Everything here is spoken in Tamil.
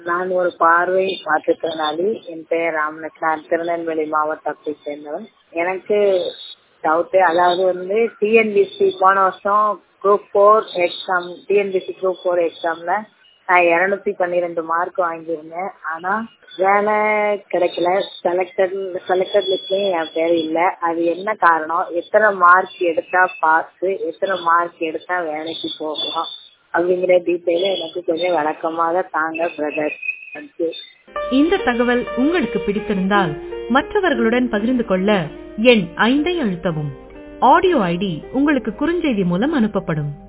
நான் ஒரு பார்வை மாற்றுத்திறனாளி என் பெயர் ராமலட்சுமி நான் திருநெல்வேலி மாவட்டத்தை சேர்ந்தவன் எனக்கு டவுட்டு அதாவது வந்து டிஎன்பிசி போன வருஷம் group four exam TNPSC group four எக்ஸாம்ல நான் இரநூத்தி பன்னிரெண்டு மார்க் வாங்கியிருந்தேன் ஆனா வேலை கிடைக்கல செலக்டட் செலக்டட் லிஸ்ட்லயும் என் பேர் இல்ல அது என்ன காரணம் எத்தனை மார்க் எடுத்தா பாஸ் எத்தனை மார்க் எடுத்தா வேலைக்கு போகலாம் அப்படிங்கிற டீட்டெயில எனக்கு கொஞ்சம் விளக்கமாக தாங்க பிரதர் தேங்க்யூ இந்த தகவல் உங்களுக்கு பிடித்திருந்தால் மற்றவர்களுடன் பகிர்ந்து கொள்ள எண் ஐந்தை அழுத்தவும் ஆடியோ ஐடி உங்களுக்கு குறுஞ்செய்தி மூலம் அனுப்பப்படும்